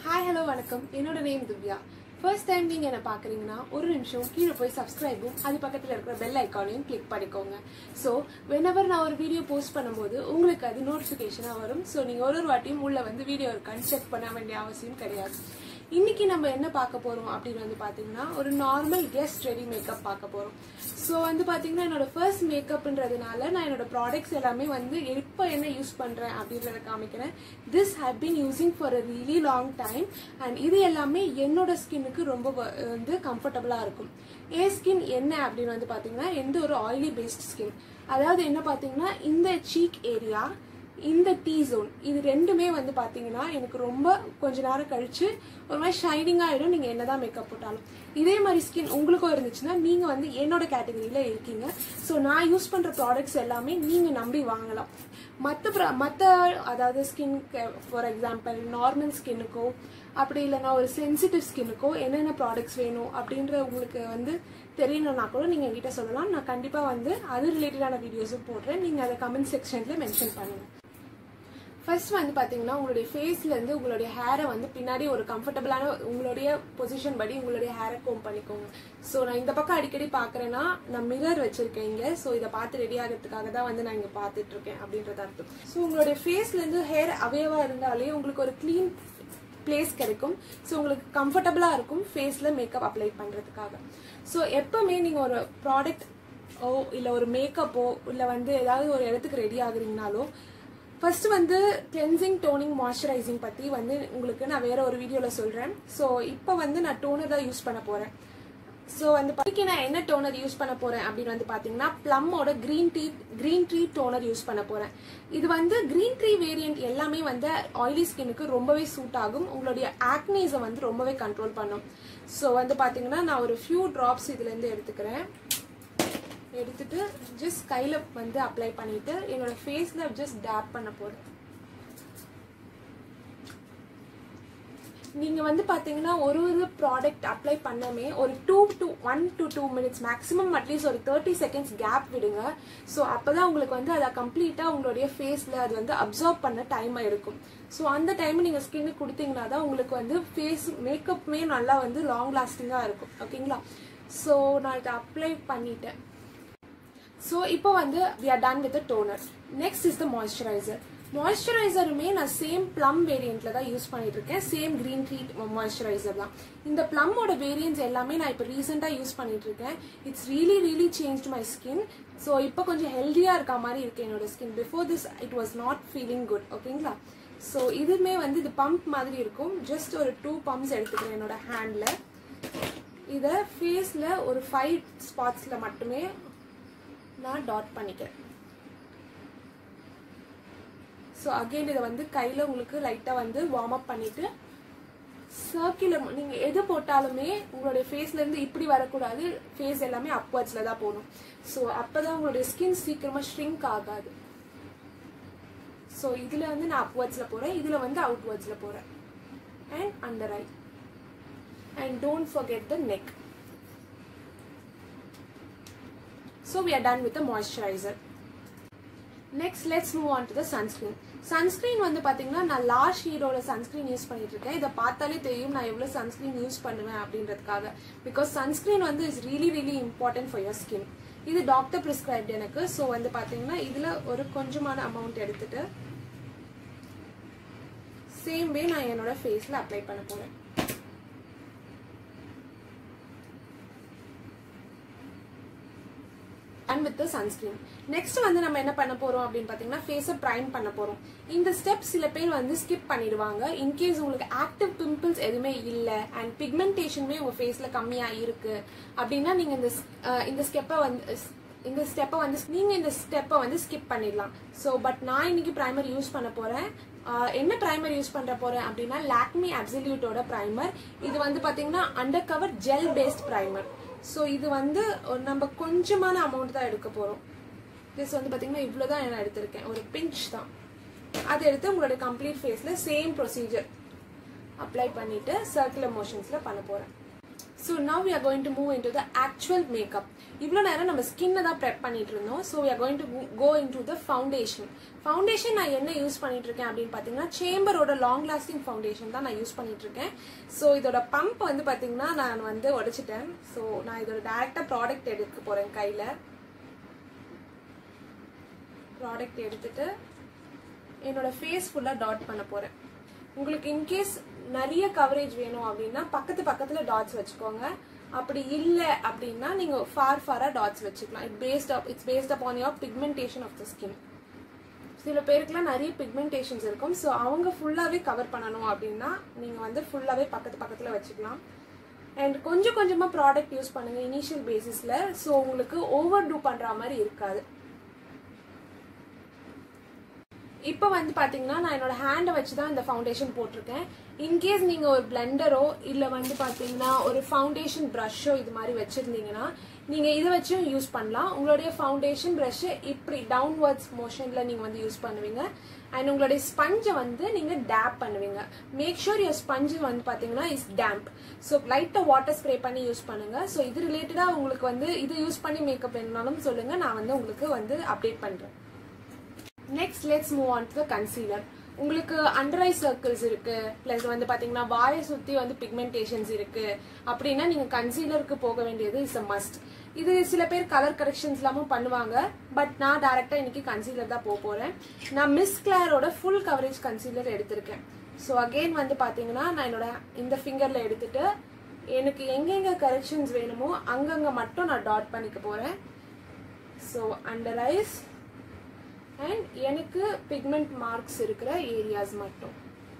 Hi hello வணக்கம் என்னோட name Divya first time நீங்கள் என்ன பார்க்குறீங்கன்னா ஒரு நிமிஷம் கீழே போய் சப்ஸ்கிரைபும் அது பக்கத்தில் இருக்கிற பெல் ஐக்கானையும் கிளிக் பண்ணிக்கோங்க ஸோ whenever நான் ஒரு வீடியோ போஸ்ட் பண்ணும்போது உங்களுக்கு அது நோட்டிஃபிகேஷனாக வரும் ஸோ நீங்கள் ஒரு ஒரு வாட்டியும் உள்ள வந்து வீடியோ இருக்கான்னு செக் பண்ண வேண்டிய அவசியம் கிடையாது இன்னைக்கு நம்ம என்ன பார்க்க போறோம் அப்படின்னு வந்து பாத்தீங்கன்னா ஒரு நார்மல் கெஸ்ட் ரெடி மேக்கப் பார்க்க போறோம் ஸோ வந்து பாத்தீங்கன்னா என்னோட ஃபர்ஸ்ட் மேக்கப்ன்றதுனால நான் என்னோட ப்ராடக்ட்ஸ் எல்லாமே வந்து எப்போ என்ன யூஸ் பண்றேன் அப்படின்றத காமிக்கிறேன் this have been using for a really long time and இது எல்லாமே என்னோட ஸ்கின்னுக்கு ரொம்ப வ- வந்து கம்ஃபர்டபுளா இருக்கும் என் ஸ்கின் என்ன அப்படின்னு வந்து பாத்தீங்கன்னா எந்த ஒரு ஆயிலி பேஸ்ட் ஸ்கின் அதாவது என்ன பாத்தீங்கன்னா இந்த சீக் ஏரியா இந்த டீ ஜோன் இது ரெண்டுமே வந்து பாத்தீங்கன்னா எனக்கு ரொம்ப கொஞ்ச நேரம் கழிச்சு ஒரு மாதிரி ஷைனிங் ஆயிடும் நீங்க என்னதான் மேக்கப் போட்டாலும் இதே மாதிரி ஸ்கின் உங்களுக்கும் இருந்துச்சுன்னா நீங்க வந்து என்னோட கேட்டகரியில இருக்கீங்க ஸோ நான் யூஸ் பண்ற ப்ராடக்ட்ஸ் எல்லாமே நீங்க நம்பி வாங்கலாம் மற்ற ப்ர- மற்ற அதாவது ஸ்கின் ஃபார் எக்ஸாம்பிள் நார்மல் ஸ்கின்னுக்கோ அப்படி இல்லைன்னா ஒரு சென்சிட்டிவ் ஸ்கின்னுக்கோ என்னென்ன ப்ராடக்ட்ஸ் வேணும் அப்படின்ற உங்களுக்கு வந்து தெரியணும்னா கூட நீங்க என்கிட்ட சொல்லலாம் நான் கண்டிப்பா வந்து அது ரிலேட்டடான வீடியோஸும் போடுறேன் நீங்க அதை கமெண்ட் செக்ஷன்ல மென்ஷன் பண்ணுங்க ஃபர்ஸ்ட் வந்து பாத்தீங்கன்னா உங்களுடைய ஃபேஸ்ல இருந்து உங்களுடைய ஹேரை வந்து பின்னாடி ஒரு கம்ஃபர்டபுளான உங்களுடைய பொசிஷன் படி உங்களுடைய ஹேரை கோம் பண்ணிக்கோங்க ஸோ நான் இந்த பக்கம் அடிக்கடி பாக்குறேன்னா நான் மிரர் வச்சிருக்கேன் இங்க ஸோ இதை பார்த்து ரெடி ஆகிறதுக்காக தான் வந்து நான் இங்க பார்த்துட்டு இருக்கேன் அப்படின்றது அர்த்தம் ஸோ உங்களுடைய ஃபேஸ்ல இருந்து ஹேர் அவையவா இருந்தாலே உங்களுக்கு ஒரு க்ளீன் பிளேஸ் கிடைக்கும் ஸோ உங்களுக்கு கம்ஃபர்டபுளாக இருக்கும் ஃபேஸில் மேக்கப் அப்ளை பண்ணுறதுக்காக ஸோ எப்பவுமே நீங்கள் ஒரு ப்ராடக்ட் ஓ இல்லை ஒரு மேக்கப்போ இல்லை வந்து ஏதாவது ஒரு இடத்துக்கு ரெடி ஆகுறீங்கனாலோ ஃபர்ஸ்ட் வந்து கிளென்சிங் டோனிங் மாய்ஸ்சரைசிங் பற்றி வந்து உங்களுக்கு நான் வேற ஒரு வீடியோவில் சொல்கிறேன் ஸோ இப்போ வந்து நான் டோனர் தான் யூஸ் பண்ண போகிறேன் ஸோ வந்து பார்த்திங்க நான் என்ன டோனர் யூஸ் பண்ண போறேன் அப்படின்னு வந்து பாத்தீங்கன்னா ப்ளம்மோட green tea green tree toner use பண்ண போறேன் இது வந்து கிரீன் ட்ரீ வேரியன்ட் எல்லாமே வந்து ஆயிலி ஸ்கின்னுக்கு ரொம்பவே சூட் ஆகும் உங்களுடைய ஆக்னீஸை வந்து ரொம்பவே கண்ட்ரோல் பண்ணும் ஸோ வந்து பாத்தீங்கன்னா நான் ஒரு ஃபியூ ட்ராப்ஸ் இதுல இருந்து எடுத்துக்கிறேன் எடுத்துட்டு ஜஸ்ட் கையில வந்து அப்ளை பண்ணிட்டு என்னோட ஃபேஸ்ல ஜஸ்ட் டேப் பண்ண போறேன் நீங்க வந்து பாத்தீங்கன்னா ஒரு ஒரு ப்ராடக்ட் அப்ளை பண்ணமே ஒரு two to one to two minutes maximum at least ஒரு தேர்ட்டி செகண்ட்ஸ் கேப் விடுங்க ஸோ அப்பதான் உங்களுக்கு வந்து அதை கம்ப்ளீட்டா உங்களுடைய ஃபேஸ்ல அது வந்து அப்சர்வ் பண்ண டைம் எடுக்கும் ஸோ அந்த டைம் நீங்க ஸ்கின்னுக்கு கொடுத்தீங்கன்னா தான் உங்களுக்கு வந்து ஃபேஸ் மேக்கப்புமே நல்லா வந்து லாங் லாஸ்டிங்கா இருக்கும் ஓகேங்களா ஸோ நான் இதை அப்ளை பண்ணிட்டேன் ஸோ இப்போ வந்து we are done with toner next is the moisturizer மாய்ஸ்சரைசருமே நான் சேம் ப்ளம் வேரியண்ட்ல தான் யூஸ் பண்ணிட்டு இருக்கேன் சேம் கிரீன் ட்ரீ மாய்ஸ்சரைசர் தான் இந்த ப்ளம்மோட வேரியன்ட்ஸ் எல்லாமே நான் இப்போ ரீசெண்டாக யூஸ் பண்ணிட்டு இருக்கேன் it's really really change my skin so இப்போ கொஞ்சம் ஹெல்தியாக இருக்க மாதிரி இருக்கு என்னோட skin before this it was not feeling good ஓகேங்களா ஸோ இதுமே வந்து இது பம்ப் மாதிரி இருக்கும் ஜஸ்ட் ஒரு டூ பம்ப்ஸ் எடுத்துக்கிறேன் என்னோட ஹேண்டில் இதை ஃபேஸில் ஒரு ஃபைவ் ஸ்பாட்ஸில் மட்டுமே நான் டாட் பண்ணிக்கிறேன் ஸோ அகெயின் இதை வந்து கையில் உங்களுக்கு லைட்டாக வந்து வார்ம் அப் பண்ணிட்டு சர்க்குலர் நீங்கள் எது போட்டாலுமே உங்களுடைய ஃபேஸ்லேருந்து இப்படி வரக்கூடாது ஃபேஸ் எல்லாமே அப்வர்ட்ஸில் தான் போகணும் ஸோ அப்போ தான் உங்களுடைய ஸ்கின் சீக்கிரமாக ஷ்ரிங்க் ஆகாது ஸோ இதில் வந்து நான் அப்வர்ட்ஸில் போகிறேன் இதில் வந்து அவுட்வர்ட்ஸில் போகிறேன் and under eye and don't forget the neck So we are done with the moisturizer. Next let's move on to the sunscreen sunscreen வந்து பாத்தீங்கன்னா நான் லாஸ்ட் ஷீரோட சன்ஸ்கிரீன் யூஸ் பண்ணிட்டு இருக்கேன் இதை பார்த்தாலே தெரியும் நான் எவ்வளவு சன்ஸ்கிரீன் யூஸ் பண்ணுவேன் அப்படின்றதுக்காக பிகாஸ் சன்ஸ்கிரீன் வந்து is really really important for your skin இது டாக்டர் பிரிஸ்கிரைப்ட் எனக்கு ஸோ வந்து பாத்தீங்கன்னா இதுல ஒரு கொஞ்சமான அமௌண்ட் எடுத்துட்டு சேம் வே நான் என்னோட ஃபேஸ்ல அப்ளை பண்ண போறேன் அண்ட் வித் சன்ஸ்கிரீன் நெக்ஸ்ட் வந்து நம்ம என்ன பண்ண போறோம் அப்படின்னு பாத்தீங்கன்னா ஃபேஸை ப்ரைம் பண்ண போறோம் இந்த ஸ்டெப் சில பேர் வந்து ஸ்கிப் பண்ணிடுவாங்க இன்கேஸ் உங்களுக்கு ஆக்டிவ் பிம்பிள்ஸ் எதுவுமே இல்ல அண்ட் பிக்மெண்டேஷனுமே உங்க ஃபேஸ்ல கம்மியா இருக்கு அப்படின்னா நீங்க இந்த ஸ்- அஹ் இந்த ஸ்டெப்பை வந்து இந்த ஸ்டெப்பை வந்து நீங்க இந்த ஸ்டெப்பை வந்து ஸ்கிப் பண்ணிடலாம் ஸோ பட் நான் இன்னைக்கு ப்ரைமர் யூஸ் பண்ண போறேன் ஆஹ் என்ன ப்ரைமர் யூஸ் பண்ற போறேன் அப்படின்னா லாக்மி அப்சல்யூட்டோட ப்ரைமர் இது வந்து பாத்தீங்கன்னா under cover gel based primer so இது வந்து ஒரு நம்ம கொஞ்சமான அமௌண்ட் தான் எடுக்க போறோம் திஸ் வந்து பாத்தீங்கன்னா இவ்வளவுதான் நான் எடுத்திருக்கேன் ஒரு பிஞ்ச் தான் அதை எடுத்து உங்களோட கம்ப்ளீட் ஃபேஸ்ல சேம் ப்ரொசீஜர் அப்ளை பண்ணிட்டு சர்க்குலர் மோஷன்ஸ்ல பண்ண போறேன் so now we are going to move into the actual makeup இவ்வளோ நேரம் நம்ம ஸ்கின்னை தான் ப்ரெப் பண்ணிட்டு இருந்தோம் so we are going to go into the foundation foundation நான் என்ன யூஸ் பண்ணிட்டு இருக்கேன் அப்படின்னு பார்த்தீங்கன்னா சேம்பரோட லாங் லாஸ்டிங் ஃபவுண்டேஷன் தான் நான் யூஸ் பண்ணிட்டு இருக்கேன் ஸோ இதோட பம்ப் வந்து பார்த்தீங்கன்னா நான் வந்து உடைச்சிட்டேன் ஸோ நான் இதோட டேரெக்டாக ப்ராடக்ட் எடுக்க போகிறேன் கையில் ப்ராடக்ட் எடுத்துட்டு என்னோட ஃபேஸ் ஃபுல்லாக டாட் பண்ண போகிறேன் உங்களுக்கு இன்கேஸ் நிறைய கவரேஜ் வேணும் அப்படின்னா பக்கத்து பக்கத்தில் டாட்ஸ் வச்சுக்கோங்க அப்படி இல்லை அப்படின்னா நீங்கள் ஃபார் ஃபாராக டாட்ஸ் வச்சுக்கலாம் it paste up it's paste up on your pigmentation of the skin சில பேருக்குலாம் நிறைய பிக்மெண்டேஷன்ஸ் இருக்கும் ஸோ அவங்க ஃபுல்லாகவே கவர் பண்ணணும் அப்படின்னா நீங்கள் வந்து ஃபுல்லாகவே பக்கத்து பக்கத்தில் வச்சுக்கலாம் அண்ட் கொஞ்சம் கொஞ்சமாக ப்ராடக்ட் யூஸ் பண்ணுங்கள் இனிஷியல் பேசிஸில் ஸோ உங்களுக்கு ஓவர் டூ பண்ணுற மாதிரி இருக்காது இப்போ வந்து பார்த்தீங்கன்னா நான் என்னோட ஹேண்டை வச்சு தான் இந்த ஃபவுண்டேஷன் போட்டிருக்கேன் இன்கேஸ் நீங்கள் ஒரு பிளெண்டரோ இல்லை வந்து பார்த்தீங்கன்னா ஒரு ஃபவுண்டேஷன் ப்ரஷ்ஷோ இது மாதிரி வச்சுருந்தீங்கன்னா நீங்கள் இதை வச்சும் யூஸ் பண்ணலாம் உங்களுடைய ஃபவுண்டேஷன் ப்ரஷ்ஷை இப்படி டவுன்வர்ட்ஸ் மோஷனில் நீங்கள் வந்து யூஸ் பண்ணுவீங்க அண்ட் உங்களுடைய ஸ்பஞ்சை வந்து நீங்கள் டேப் பண்ணுவீங்க மேக் ஷூர் யர் ஸ்பஞ்சு வந்து பார்த்தீங்கன்னா இஸ் டேம்ப் ஸோ லைட்டாக வாட்டர் ஸ்ப்ரே பண்ணி யூஸ் பண்ணுங்கள் ஸோ இது ரிலேட்டடாக உங்களுக்கு வந்து இது யூஸ் பண்ணி மேக்கப் வேணுனாலும் சொல்லுங்கள் நான் வந்து உங்களுக்கு வந்து அப்டேட் பண்ணுறேன் next let's move on to the concealer உங்களுக்கு அண்டர் ஐ சர்க்கிள்ஸ் இருக்கு பிளஸ் வந்து பாத்தீங்கன்னா வாயை சுத்தி வந்து பிக்மெண்டேஷன்ஸ் இருக்கு அப்படின்னா நீங்க கன்சீலருக்கு போக வேண்டியது இஸ் அ மஸ்ட் இது சில பேர் கலர் கரெக்ஷன்ஸ் எல்லாமும் பண்ணுவாங்க பட் நான் டேரக்டா இன்னைக்கு கன்சீலர் தான் போக போறேன் நான் மிஸ் கிளாரோட ஃபுல் கவரேஜ் கன்சீலர் எடுத்திருக்கேன் ஸோ அகெயின் வந்து பாத்தீங்கன்னா நான் என்னோட இந்த ஃபிங்கர்ல எடுத்துட்டு எனக்கு எங்கெங்க கரெக்ஷன்ஸ் வேணுமோ அங்கங்க மட்டும் நான் டாட் பண்ணிக்க போறேன் ஸோ அண்டர் ஐஸ் அண்ட் எனக்கு பிக்மெண்ட் மார்க்ஸ் இருக்கிற ஏரியாஸ் மட்டும்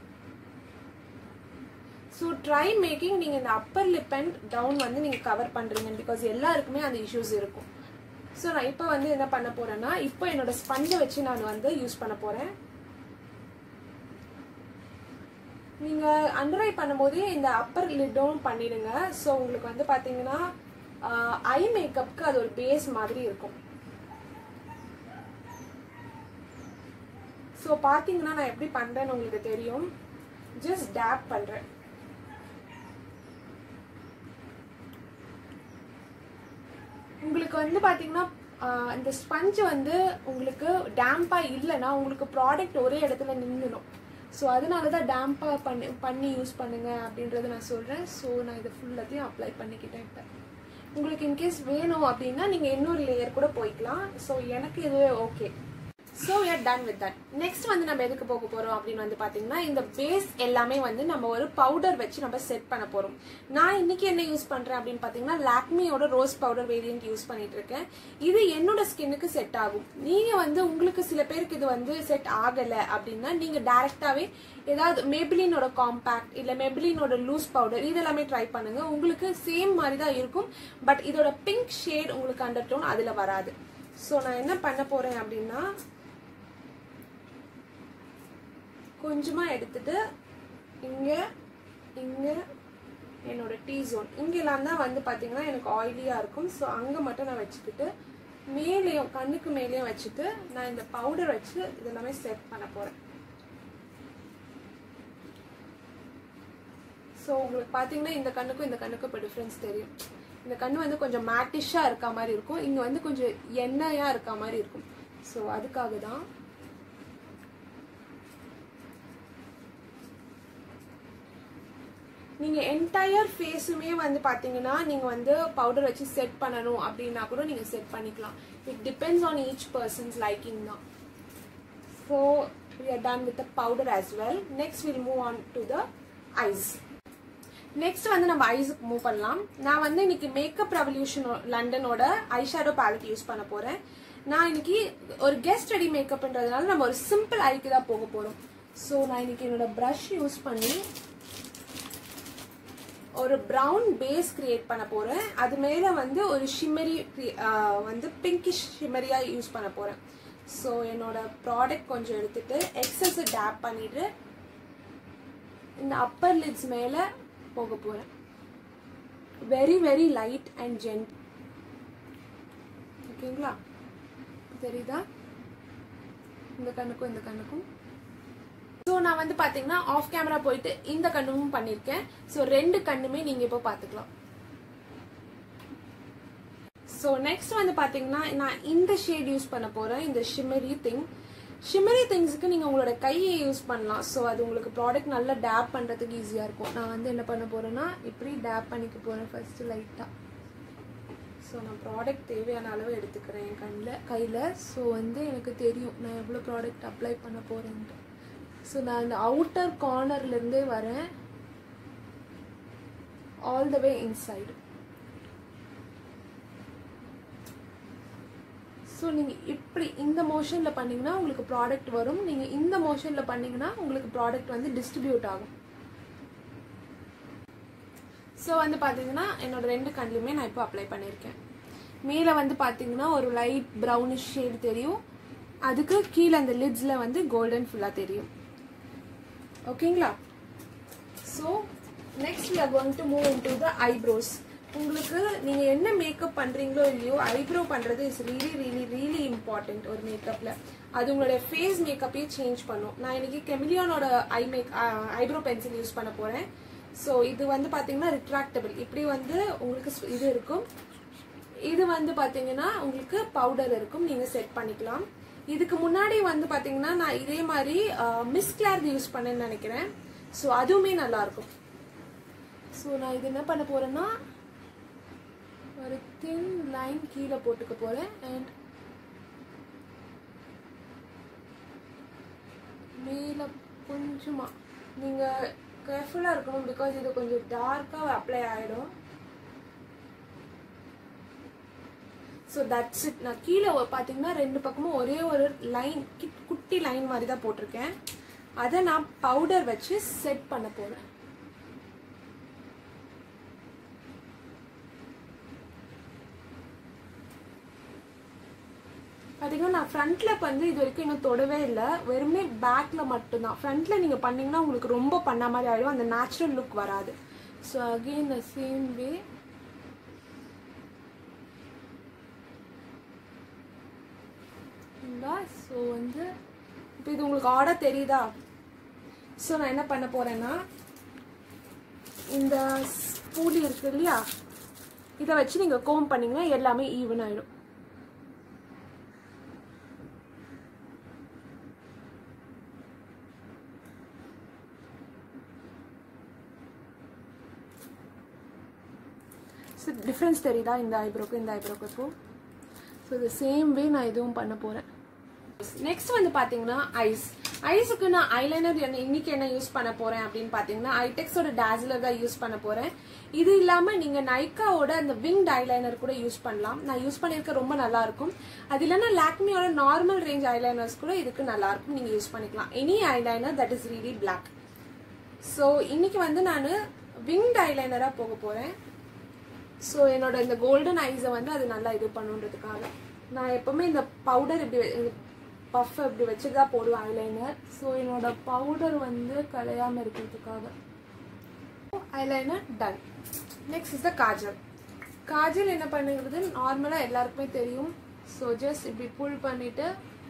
ஸோ ட்ரை மேக்கிங் நீங்கள் இந்த அப்பர் லிப் அண்ட் டவுன் வந்து நீங்கள் கவர் பண்ணுறீங்க பிகாஸ் எல்லாருக்குமே அந்த இஷ்யூஸ் இருக்கும் ஸோ நான் இப்போ வந்து என்ன பண்ண போறேன்னா இப்போ என்னோட ஸ்பஞ்சை வச்சு நான் வந்து யூஸ் பண்ண போறேன் நீங்கள் அண்டர் ஐ பண்ணும்போதே இந்த அப்பர் லிட்டும் பண்ணிடுங்க ஸோ உங்களுக்கு வந்து பார்த்தீங்கன்னா ஐ மேக்கப்புக்கு அது ஒரு பேஸ் மாதிரி இருக்கும் ஸோ பார்த்தீங்கன்னா நான் எப்படி பண்ணுறேன்னு உங்களுக்கு தெரியும் ஜஸ்ட் டேப் பண்ணுறேன் உங்களுக்கு வந்து பார்த்தீங்கன்னா இந்த ஸ்பஞ்ச் வந்து உங்களுக்கு டேம்பாக இல்லைன்னா உங்களுக்கு ப்ராடக்ட் ஒரே இடத்துல நின்றுடும் ஸோ அதனால தான் டேம்பாக பண்ணி பண்ணி யூஸ் பண்ணுங்க அப்படின்றத நான் சொல்கிறேன் ஸோ நான் இதை ஃபுல்லாத்தையும் அப்ளை பண்ணிக்கிட்டேன் இப்போ உங்களுக்கு இன்கேஸ் வேணும் அப்படின்னா நீங்கள் இன்னொரு லேயர் கூட போய்க்கலாம் ஸோ எனக்கு இதுவே okay so we are done with that next வந்து நம்ம எதுக்கு போக போறோம் அப்படின்னு வந்து பாத்தீங்கன்னா இந்த பேஸ் எல்லாமே வந்து நம்ம ஒரு பவுடர் வச்சு நம்ம செட் பண்ண போறோம் நான் இன்னைக்கு என்ன யூஸ் பண்றேன் அப்படின்னு பாத்தீங்கன்னா லாக்மியோட ரோஸ் பவுடர் வேரியன்ட் யூஸ் பண்ணிட்டு இருக்கேன் இது என்னோட ஸ்கின்னுக்கு செட் ஆகும் நீங்க வந்து உங்களுக்கு சில பேருக்கு இது வந்து செட் ஆகல அப்படின்னா நீங்க டைரக்டாவே ஏதாவது மெபிலினோட காம்பேக்ட் இல்ல மெபிலினோட லூஸ் பவுடர் இதெல்லாமே ட்ரை பண்ணுங்க உங்களுக்கு சேம் மாதிரி தான் இருக்கும் பட் இதோட பிங்க் ஷேட் உங்களுக்கு அண்டர் டோன் அதுல வராது ஸோ நான் என்ன பண்ண போறேன் அப்படின்னா கொஞ்சமா எடுத்துட்டு இங்க இங்க என்னோட டீ ஜோன் இங்கெல்லாம் தான் வந்து பாத்தீங்கன்னா எனக்கு ஆயிலியா இருக்கும் ஸோ அங்க மட்டும் நான் வச்சுக்கிட்டு மேலேயும் கண்ணுக்கு மேலேயும் வச்சுட்டு நான் இந்த பவுடர் வச்சு இதெல்லாமே செட் பண்ண போறேன் ஸோ உங்களுக்கு பார்த்தீங்கன்னா இந்த கண்ணுக்கும் இந்த கண்ணுக்கும் இப்போ டிஃப்ரென்ஸ் தெரியும் இந்த கண்ணு வந்து கொஞ்சம் மேட்டிஷாக இருக்க மாதிரி இருக்கும் இங்கே வந்து கொஞ்சம் எண்ணெயாக இருக்க மாதிரி இருக்கும் ஸோ அதுக்காக தான் நீங்கள் என்டையர் ஃபேஸுமே வந்து பார்த்தீங்கன்னா நீங்கள் வந்து பவுடர் வச்சு செட் பண்ணணும் அப்படின்னா கூட நீங்கள் செட் பண்ணிக்கலாம் it depends on each person's liking தான் so we are done with the powder as well next we'll move on to the eyes next வந்து நம்ம ஐஸுக்கு மூவ் பண்ணலாம் நான் வந்து இன்னைக்கு மேக்கப் ரெவல்யூஷன் லண்டனோட ஐஷேடோ பேலட் யூஸ் பண்ண போறேன் நான் இன்னைக்கு ஒரு கெஸ்ட் ரெடி மேக்கப்ன்றதுனால நம்ம ஒரு சிம்பிள் ஐக்கு தான் போக போறோம் ஸோ நான் இன்னைக்கு என்னோட ப்ரஷ் யூஸ் பண்ணி ஒரு ப்ரௌன் பேஸ் கிரியேட் பண்ண போறேன் அது மேல வந்து ஒரு ஷிம்மரி வந்து பிங்கிஷ் ஷிம்மரியா யூஸ் பண்ண போறேன் ஸோ என்னோட ப்ராடக்ட் கொஞ்சம் எடுத்துட்டு எக்ஸஸ் டேப் பண்ணிட்டு இந்த அப்பர் லிட்ஸ் மேல போக போறேன் very very light and gentle ஓகேங்களா தெரியுதா இந்த கண்ணுக்கும் இந்த கண்ணுக்கும் ஸோ நான் வந்து பார்த்தீங்கன்னா ஆஃப் கேமரா போயிட்டு இந்த கண்ணும் பண்ணியிருக்கேன் ஸோ ரெண்டு கண்ணுமே நீங்கள் இப்போ பார்த்துக்கலாம் ஸோ நெக்ஸ்ட் வந்து பார்த்தீங்கன்னா நான் இந்த ஷேட் யூஸ் பண்ண போகிறேன் இந்த ஷிமரி திங் ஷிமரி திங்ஸுக்கு நீங்கள் உங்களோட கையை யூஸ் பண்ணலாம் ஸோ அது உங்களுக்கு ப்ராடக்ட் நல்லா டேப் பண்ணுறதுக்கு ஈஸியாக இருக்கும் நான் வந்து என்ன பண்ண போகிறேன்னா இப்படி டேப் பண்ணிக்க போகிறேன் ஃபஸ்ட்டு லைட்டாக ஸோ நான் ப்ராடக்ட் தேவையான அளவு எடுத்துக்கிறேன் என் கண்ணில் கையில் ஸோ வந்து எனக்கு தெரியும் நான் எவ்வளோ ப்ராடக்ட் அப்ளை பண்ண போகிறேன்ட்டு ஸோ நான் இந்த அவுட்டர் கார்னர்லேருந்தே வரேன் all the way inside so நீங்கள் இப்படி இந்த மோஷனில் பண்ணிங்கன்னா உங்களுக்கு ப்ராடக்ட் வரும் நீங்கள் இந்த மோஷனில் பண்ணிங்கன்னா உங்களுக்கு ப்ராடக்ட் வந்து டிஸ்ட்ரிபியூட் ஆகும் ஸோ வந்து பார்த்தீங்கன்னா என்னோட ரெண்டு கண்ணுலையுமே நான் இப்போ அப்ளை பண்ணியிருக்கேன் மேலே வந்து பார்த்தீங்கன்னா ஒரு லைட் ப்ரௌனிஷ் ஷேட் தெரியும் அதுக்கு கீழே அந்த லிட்ஸில் வந்து கோல்டன் ஃபுல்லாக தெரியும் ஓகேங்களா so next we are going to move into the eyebrows உங்களுக்கு நீங்கள் என்ன மேக்கப் பண்ணுறீங்களோ இல்லையோ ஐப்ரோ பண்ணுறது is really really really important ஒரு மேக்கப்பில் அது உங்களுடைய ஃபேஸ் மேக்கப்பையே சேஞ்ச் பண்ணும் நான் இன்னைக்கு கெமிலியானோட eye make eyebrow pencil use பண்ண போகிறேன் ஸோ இது வந்து பார்த்தீங்கன்னா ரிட்ராக்டபிள் இப்படி வந்து உங்களுக்கு ஸ்- இது இருக்கும் இது வந்து பார்த்தீங்கன்னா உங்களுக்கு பவுடர் இருக்கும் நீங்கள் செட் பண்ணிக்கலாம் இதுக்கு முன்னாடி வந்து பார்த்தீங்கன்னா நான் இதே மாதிரி மிஸ் கிளார் யூஸ் பண்ணேன்னு நினைக்கிறேன் ஸோ அதுவுமே நல்லா இருக்கும் ஸோ நான் இது என்ன பண்ண போறேன்னா ஒரு தின் லைன் கீழே போட்டுக்க போறேன் அண்ட் மேலே கொஞ்சமா நீங்கள் கேர்ஃபுல்லாக இருக்கணும் பிகாஸ் இது கொஞ்சம் டார்க்காக அப்ளை ஆகிடும் ஸோ தட்ஸ் இட் நான் கீழே ஒரு- பார்த்தீங்கன்னா ரெண்டு பக்கமும் ஒரே ஒரு லைன் குட்டி லைன் மாதிரி தான் போட்டிருக்கேன் அதை நான் பவுடர் வச்சு செட் பண்ண போகிறேன் பார்த்தீங்கன்னா நான் ஃப்ரண்ட்ல வந்து இது வரைக்கும் இன்னும் தொடவே இல்லை வெறுமே பேக்ல மட்டும்தான் ஃப்ரண்ட்ல நீங்க பண்ணீங்கன்னா உங்களுக்கு ரொம்ப பண்ண மாதிரி ஆயிடும் அந்த நேச்சுரல் லுக் வராது so again the same way so வந்து இப்போ இது உங்களுக்கு ஆர்டர் தெரியுதா ஸோ நான் என்ன பண்ண போறேன்னா இந்த பூலி இருக்கு இல்லையா இதை வச்சு நீங்கள் கோம் பண்ணீங்கன்னா எல்லாமே ஈவன் ஆயிடும் ஸோ டிஃப்ரென்ஸ் தெரியுதா இந்த ஐப்ரோக்கு இந்த ஐப்ரோக்கு இப்போ ஸோ இந்த சேம் வே நான் இதுவும் பண்ண போகிறேன் நெக்ஸ்ட் வந்து பார்த்தீங்கன்னா ஐஸ் ஐஸுக்கு நான் ஐலைனர் என்ன இன்னைக்கு என்ன யூஸ் பண்ண போறேன் அப்படின்னு பார்த்தீங்கன்னா ஐடெக்ஸோட டேஸ்லர் தான் யூஸ் பண்ண போறேன் இது இல்லாம நீங்க நைக்காவோட அந்த விங்ட் ஐலைனர் கூட யூஸ் பண்ணலாம் நான் யூஸ் பண்ணியிருக்க ரொம்ப நல்லா இருக்கும் அது இல்லைன்னா லாக்மியோட நார்மல் ரேஞ்ச் ஐலைனர்ஸ் கூட இதுக்கு நல்லா இருக்கும் நீங்க யூஸ் பண்ணிக்கலாம் any eyeliner that is really black so இன்னைக்கு வந்து நான் விங்ட் ஐலைனராக போக போறேன் ஸோ என்னோட இந்த கோல்டன் ஐஸை வந்து அது நல்லா இது பண்ணுன்றதுக்காக நான் எப்பவுமே இந்த பவுடர் இப்படி பஃப் இப்படி வச்சுட்டு தான் போடுவேன் ஐலைனர் ஸோ என்னோட பவுடர் வந்து கலையாமல் இருக்கிறதுக்காக eyeliner done next is the kajal kajal என்ன பண்ணுறது நார்மலாக எல்லாருக்குமே தெரியும் ஸோ ஜஸ்ட் இப்படி புல் பண்ணிட்டு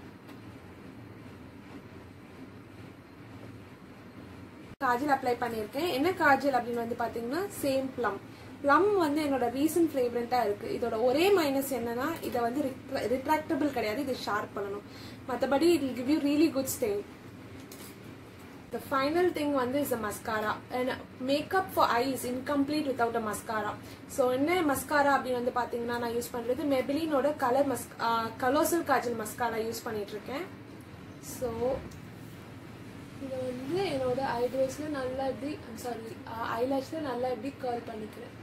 காஜல் அப்ளை பண்ணியிருக்கேன் என்ன காஜல் அப்படின்னு வந்து பார்த்தீங்கன்னா சேம் ப்ளம் ப்ளம் வந்து என்னோட ரீசன்ட் ஃப்ளேவரண்ட்டாக இருக்குது இதோட ஒரே மைனஸ் என்னன்னா இதை வந்து ரிட்ராக்டபிள் கிடையாது இது ஷார்ப் பண்ணணும் மற்றபடி it will give you really good stay The final thing வந்து is a mascara and makeup for eye is incomplete without a mascara so என்ன மஸ்காரா அப்படின்னு வந்து பார்த்தீங்கன்னா நான் யூஸ் பண்ணுறது மெபிலினோட கலர் மஸ் கலோசல் காஜல் மஸ்காரா யூஸ் பண்ணிட்டு இருக்கேன் ஸோ இதை வந்து என்னோட ஐப்ரோஸில் நல்லா இப்படி சாரி ஐலாஷில் நல்லா இப்படி கர்ல் பண்ணிக்கிறேன்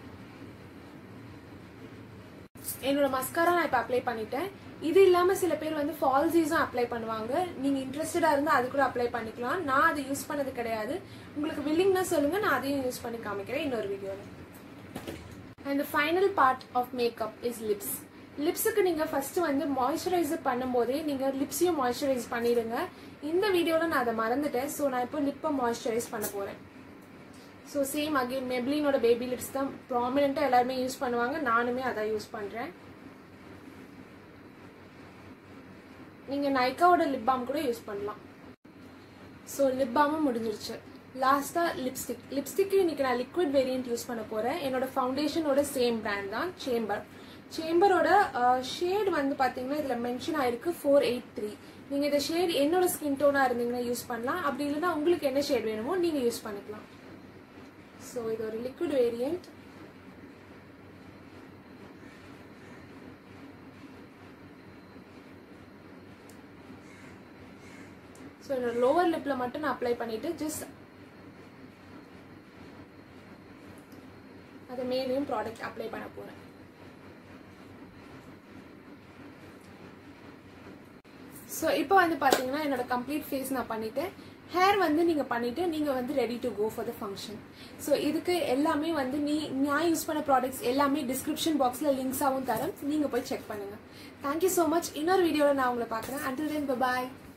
என்னோட மஸ்காரா நான் இப்போ அப்ளை பண்ணிட்டேன் இது இல்லாம சில பேர் வந்து ஃபால்ஸீஸும் அப்ளை பண்ணுவாங்க நீங்க இன்ட்ரெஸ்டடா இருந்தா அது கூட அப்ளை பண்ணிக்கலாம் நான் அது யூஸ் பண்ணது கிடையாது உங்களுக்கு வில்லிங்னா சொல்லுங்க நான் அதையும் யூஸ் பண்ணி காமிக்கிறேன் இன்னொரு வீடியோல and final part of makeup is lips லிப்ஸுக்கு நீங்க ஃபர்ஸ்ட் வந்து மாய்ஸ்சரைசர் பண்ணும்போதே நீங்க லிப்ஸையும் மாய்ஸ்சரைஸ் பண்ணிடுங்க இந்த வீடியோல நான் அதை மறந்துட்டேன் ஸோ நான் இப்போ லிப்பை மாய்ஸ்சரைஸ் பண்ண போறேன் ஸோ சேம் அகெயின் மெப்ளினோட பேபி லிப்ஸ் தான் ப்ராமினெண்ட்டாக எல்லாருமே யூஸ் பண்ணுவாங்க நானுமே அதான் யூஸ் பண்ணுறேன் நீங்கள் நைக்காவோட லிப் பாம் கூட யூஸ் பண்ணலாம் ஸோ லிப் பாமும் முடிஞ்சிருச்சு லாஸ்ட்டாக லிப்ஸ்டிக் லிப்ஸ்டிக்கு இன்னைக்கு நான் லிக்விட் வேரியன்ட் யூஸ் பண்ண போகிறேன் என்னோட ஃபவுண்டேஷனோட சேம் பிராண்ட் தான் சேம்பர் சேம்பரோட ஷேட் வந்து பார்த்தீங்கன்னா இதில் மென்ஷன் ஆயிருக்கு ஃபோர் எயிட் த்ரீ நீங்கள் இந்த ஷேட் என்னோட ஸ்கின் டோனாக இருந்தீங்கன்னா யூஸ் பண்ணலாம் அப்படி இல்லைன்னா உங்களுக்கு என்ன ஷேட் வேணுமோ நீங்கள் யூஸ் பண்ணிக்கலாம் ஸோ இது ஒரு லிக்விட் வேரியண்ட் ஸோ என்னோட லோவர் லிப்பில் மட்டும் நான் அப்ளை பண்ணிட்டு ஜஸ்ட் அது மேலேயும் ப்ராடக்ட் அப்ளை பண்ண போகிறேன் ஸோ இப்போ வந்து பார்த்தீங்கன்னா என்னோட கம்ப்ளீட் ஃபேஸ் நான் பண்ணிட்டேன் ஹேர் வந்து நீங்கள் பண்ணிட்டு நீங்கள் வந்து ready to go for the function so இதுக்கு எல்லாமே வந்து நீ நான் யூஸ் பண்ண ப்ராடக்ட்ஸ் எல்லாமே டிஸ்கிரிப்ஷன் பாக்ஸில் லிங்க்ஸாகவும் தரேன் நீங்கள் போய் செக் பண்ணுங்கள் தேங்க்யூ ஸோ மச் இன்னொரு வீடியோவில் நான் உங்களை பார்க்குறேன் அண்டில் தென் பாய்